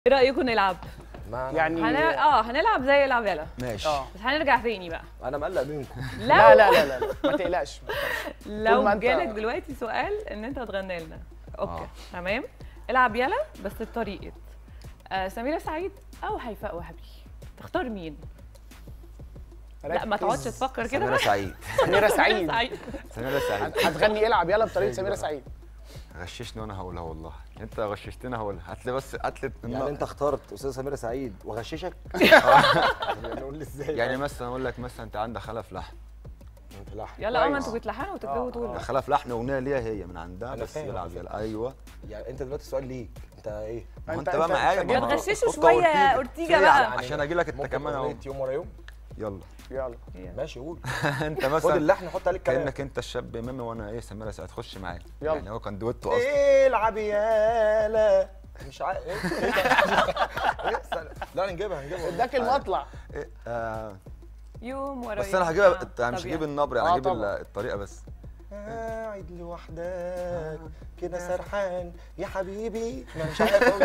ايه رايكم نلعب ما يعني هن... اه هنلعب زي العب يلا ماشي اه بس هنرجع تاني بقى انا مقلق منكم لو لا لا لا لا, لا. ما تقلقش ما تخافش. لو طول ما أنت- جالك دلوقتي سؤال ان انت تغني لنا اوكي آه. تمام العب يلا بس بطريقه آه سميرة سعيد او هيفاء وهبي تختار مين لا ما ركز. تقعدش تفكر كده سميرة بقى. سعيد سميرة سعيد سعيد سميرة سعيد هتغني العب يلا بطريقه سميرة سعيد غششني وانا هقولها والله انت غششتني هقولها هات لي بس هات لي يعني انت اخترت استاذه سميرة سعيد وغششك يعني قول لي ازاي يعني مثلا اقول لك مثلا انت عندك خلف لحن انت لحن يلا اه ما كويس. انتوا بتلحنوا وتكتبوا آه، تقولوا خلف لحن اغنيه ليها هي من عندها أنا بس فاهم يلعب على يلا ايوه يعني انت دلوقتي السؤال ليك انت ايه ما هو أنت- انت بقى أنت- معايا أنت ما ما هو تغششوا قطة شويه وأورتيجا. اورتيجا في بقى يعني عشان اجي لك ممكن التكمله اهو اغنيه يوم ورا يوم يلا يلا ماشي قول انت خد مثلا اللحن حط عليه الكلام كانك انت الشاب ميمي وانا ايه سميرة سعيد خش معايا يلا. يعني هو كان دويتو اصلا العب يالا مش عارف ايه إيه ده؟ إيه؟ استنى. لا نجيبها نجيبها اداك المطلع إيه، آه يوم ورا بس يوم. انا هجيبها آه، انت مش طب هجيب يلا. النبر يعني آه، هجيب ال- طبعا. الطريقه بس قاعد لوحدك كده سرحان يا حبيبي ما مش عارف اقول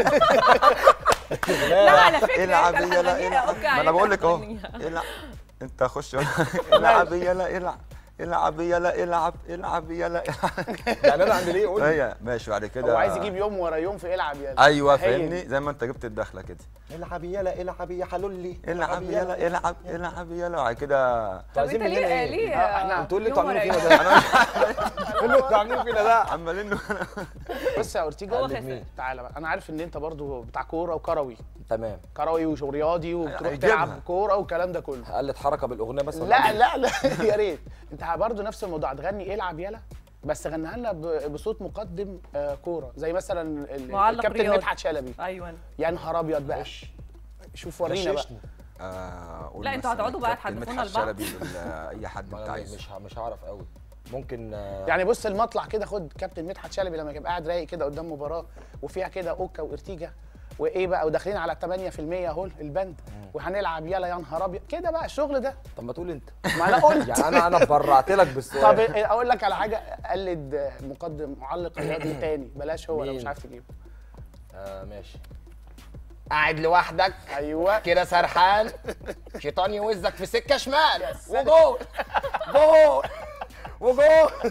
لا على فكره العب انت يلا هتغنيها، العب اوكي ما انا بقول لك اهو هتغنيها. العب انت خش العب يلا العب العب يلا العب العب يلا يعني انا عندي ليه قول لي. هي ماشي بعد كده هو عايز يجيب يوم ورا يوم في العب يلا ايوه هي فاهمني دي. زي ما انت جبت الدخله كده العب يلا العب يا حلولي العب يلا العب العب يلا وبعد كده طب عايزين انت مننا ليه إيه؟ ليه آه، إحنا- انتوا اللي يوم انتوا ورا عاملين يوم. فينا ده اللي انتوا عاملين فينا ده عمالين له بص يا اورتيجا هو قلد خسر. مين؟ تعالى بقى انا عارف ان انت برضو بتاع كوره وكروي تمام كروي ورياضي وبتروح هيجيبها. تلعب كوره والكلام ده كله هقلد حركه بالاغنيه مثلا لا لا لا يا ريت انت برضو نفس الموضوع هتغني العب يلا بس غنيها لنا ب- بصوت مقدم آه، كوره زي مثلا ال- معلق الكابتن رياضي. مدحت شلبي ايوه يا نهار ابيض بقى شوف ورينا بقى غششني. آه، قول لا، انتوا مثلاً هتقعدوا بقى كابتن تحدفونا مدحت لبعض. شلبي بال- اي حد ما انت أنا عايزه مش ه- مش هعرف قوي ممكن آه، يعني بص المطلع كده خد كابتن مدحت شلبي لما يبقى قاعد رايق كده قدام مباراه وفيها كده اوكا وارتيجا وايه بقى وداخلين على 8% اهو البند وهنلعب يلا يا نهار ابيض كده بقى الشغل ده طب ما تقول انت ما انا قلت يعني انا انا برعت لك طب بالسؤال إيه- اقول لك على حاجه قلد مقدم معلق رياضي تاني بلاش هو لو مين؟ مش عارف تجيبه آه ماشي قاعد لوحدك ايوه كده سرحان شيطان يوزك في سكه شمال وجول جول وجول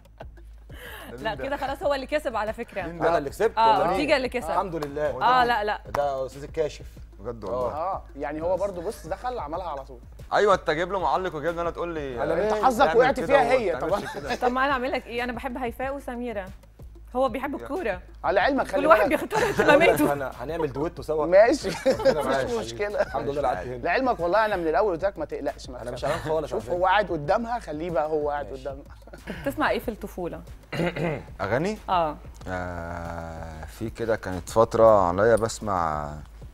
لا كده خلاص هو اللي كسب على فكره انا اللي كسبت اه ولا مين؟ اورتيجا اللي كسب الحمد لله اه لا لا ده استاذ الكاشف بجد والله اه يعني هو برضو بص دخل عملها على طول ايوه انت جايب له معلق وجايب لي انا تقول لي على آه، مين؟ انت حظك تعمل وقعت كده فيها وما هي تعملش طب كده. طب ما انا اعمل لك ايه انا بحب هيفاء وسميره هو بيحب الكوره على علمك خلي كل واحد بالك بيختار بقول لك اهتماماته هن- هنعمل دويتو سوا ماشي ربنا معاك مفيش حبيبي. مشكله الحمد لله قعدت هنا لعلمك والله انا من الاول قلت لك ما تقلقش ما انا مش تخافش. قلقان خالص على شوف فكرة. هو قاعد قدامها خليه بقى هو قاعد ماشي. قدامها تسمع ايه في الطفوله اغاني اه آه في كده كانت فتره عليا بسمع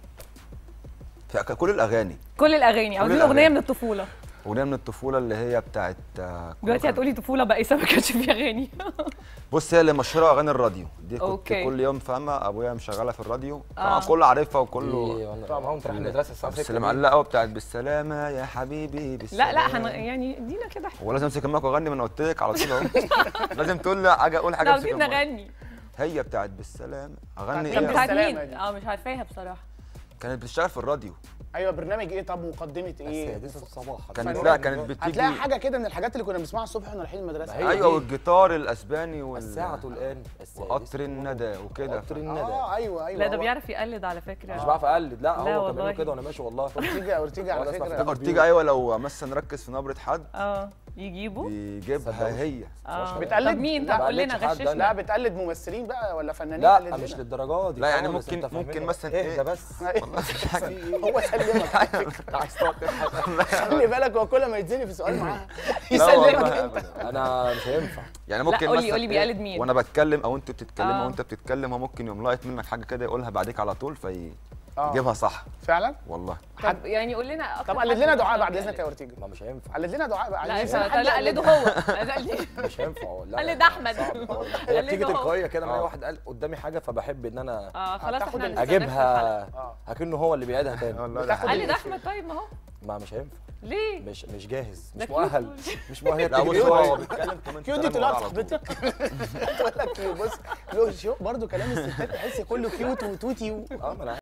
في كل الاغاني كل الاغاني عاوزين الأغاني. اغنيه من الطفوله اغنيه من الطفوله اللي هي بتاعت آه، دلوقتي هتقولي طفوله بائسه ما كانش فيها اغاني بص هي اللي مشهوره اغاني الراديو دي كنت أوكي. كل يوم فاهمه ابويا مشغلها في الراديو آه. طبعا كله عارفها وكله دي والله طبعا انت رايح المدرسه الساعه بس 6 اللي معلقه قوي بتاعت بالسلامه يا حبيبي بالسلامه لا لا هن... يعني ادينا كده هو لازم امسك المايك واغني ما انا قلت لك على طول اهو لازم تقول لي حاجه اقول حاجه احنا امسك عاوزين المايك. نغني هي بتاعت بالسلامه اغني كانت كانت ايه بتاعت بالسلامة مين؟ دي. اه مش عارفاها بصراحه كانت بتشتغل في الراديو ايوه برنامج ايه طب مقدمه ايه السادسه صباحا كانت فنان. لا كانت بتيجي هتلاقي حاجه كده من الحاجات اللي كنا بنسمعها الصبح واحنا رايحين المدرسه هي ايوه دي. والجيتار الاسباني وال الساعه الان السادسة وقطر الندى وكده قطر ف- الندى اه ايوه ايوه لا ده هو- بيعرف يقلد على فكره مش بعرف اقلد لا لا هو كان والله. بيعمل كده وانا ماشي والله اورتيجا اورتيجا على ولا اسمع فكره فيديو. اورتيجا ايوه لو مثلا نركز في نبره حد اه يجيبوا بيجيبها صدقوني. هي اه بتقلد؟ طب مين لا، طب قول لنا بقلدش حد، غششنا لا بتقلد ممثلين بقى ولا فنانين لا قلد مش لنا. للدرجه دي لا، يعني خالص، ممكن- انت ممكن فاهمني؟ مثلا اهدى إيه؟ بس والله مفيش حاجه هو سلمك على فكره عايز تقعد تضحك خلي بالك هو كل ما يتزني في سؤال معاها لا يسلمك والله انت أبداً. انا مش هينفع يعني ممكن قولي- مثلا قولي إيه، بيقلد مين؟ وانا بتكلم او انت بتتكلم آه. او انت بتتكلم هو ممكن يقوم لاقط منك حاجه كده يقولها بعديك على طول آه. فيجيبها صح فعلا والله طب يعني قول لنا اكتر طب قلد حد لنا دعاء مثلاً بعد بيقلد. اذنك يا اورتيجا ما مش هينفع قلد لنا دعاء بقى لا عايزين انت حد لا يقلد. قلده هو قلد- مش هينفع لا قلد لا، احمد صعب. هي بتيجي قلده هو. تلقائيه كده لما آه. واحد قال قدامي حاجه فبحب ان انا اه خلاص هتاخد احنا ال- هنستناك في الحلقة. اجيبها آه. اكنه هو اللي بيعيدها تاني والله ده بتاخد حقيقي. قلد احمد طيب ما هو ما مش هينفع ليه مش مش جاهز ده مش مؤهل كيوت. مش مؤهل لا بص تجري هو هو شوية. بيتكلم كمان كيوت دي كلام طلعت ورا على طول. صاحبتك تقول لك بص له شو برضه كلام الستات تحس كله كيوت وتوتي و... اه ما انا